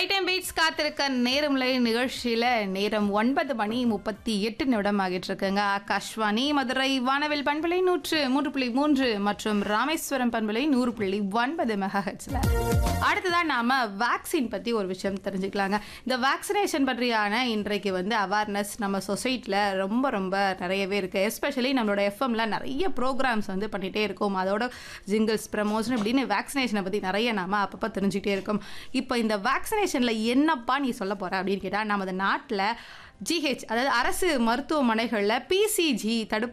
right time beats காத்திருக்க நேரம்ல நிகழ்ச்சியில நேரம் ஒன்பது மணி முப்பத்தி எட்டு நிமிடம் ஆகிட்டு இருக்குங்க ஆகாஷ்வாணி மதுரை வானவில் பண்பலை நூற்று மூன்று புள்ளி மூன்று மற்றும் ராமேஸ்வரம் பண்பலை நூறு புள்ளி ஒன்பது மெகாஹெட்ஸ்ல அடுத்ததான் நாம வேக்சின் பத்தி ஒரு விஷயம் தெரிஞ்சுக்கலாங்க இந்த வேக்சினேஷன் பற்றியான இன்றைக்கு வந்து அவேர்னஸ் நம்ம சொசைட்டில ரொம்ப ரொம்ப நிறையவே இருக்கு எஸ்பெஷலி நம்மளோட எஃப்எம்ல நிறைய ப்ரோக்ராம்ஸ் வந்து பண்ணிட்டே இருக்கோம் அதோட ஜிங்கிள்ஸ் ப்ரமோஷன் இப்படின்னு வேக்சினேஷனை பத்தி நிறைய நாம அப்பப்போ தெரிஞ்சுக்கிட்டே இருக்கோம் இப்போ இந்த வேக்சினேஷன்ல என்னப்பா நீ சொல்ல போற அப்படின்னு கேட்டா நமது நாட்டில் ஜிஹெச் அதாவது அரசு மருத்துவமனைகளில் பிசிஜி தடுப்பு